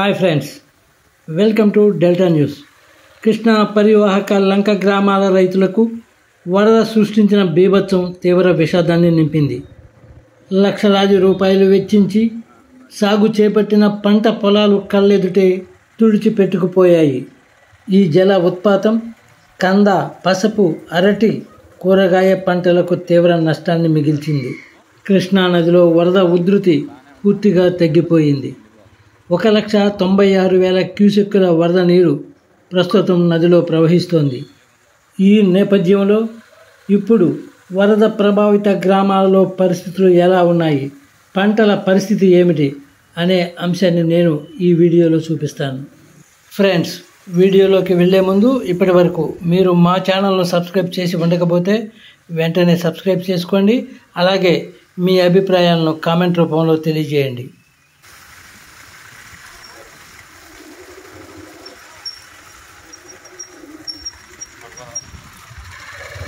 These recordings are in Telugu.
hi friends welcome to Delta news Krishna పరివాహక లంక గ్రామాల రైతులకు వరద సృష్టించిన బీభత్సం తీవ్ర విషాదాన్ని నింపింది లక్షలాది రూపాయలు వెచ్చించి సాగు చేపట్టిన పంట పొలాలు కళ్ళెదుటే తుడిచిపెట్టుకుపోయాయి ఈ జల ఉత్పాతం కంద పసుపు అరటి కూరగాయ పంటలకు తీవ్ర నష్టాన్ని మిగిల్చింది కృష్ణా నదిలో వరద ఉధృతి పూర్తిగా తగ్గిపోయింది ఒక లక్ష తొంభై ఆరు వేల క్యూసెక్కుల వరద నీరు ప్రస్తుతం నదిలో ప్రవహిస్తోంది ఈ నేపథ్యంలో ఇప్పుడు వరద ప్రభావిత గ్రామాలలో పరిస్థితులు ఎలా ఉన్నాయి పంటల పరిస్థితి ఏమిటి అనే అంశాన్ని నేను ఈ వీడియోలో చూపిస్తాను ఫ్రెండ్స్ వీడియోలోకి వెళ్ళే ముందు ఇప్పటి వరకు మీరు మా ఛానల్ను సబ్స్క్రైబ్ చేసి ఉండకపోతే వెంటనే సబ్స్క్రైబ్ చేసుకోండి అలాగే మీ అభిప్రాయాలను కామెంట్ రూపంలో తెలియజేయండి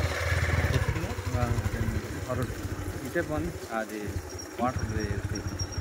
ఇటే పోనీ అది వాటర్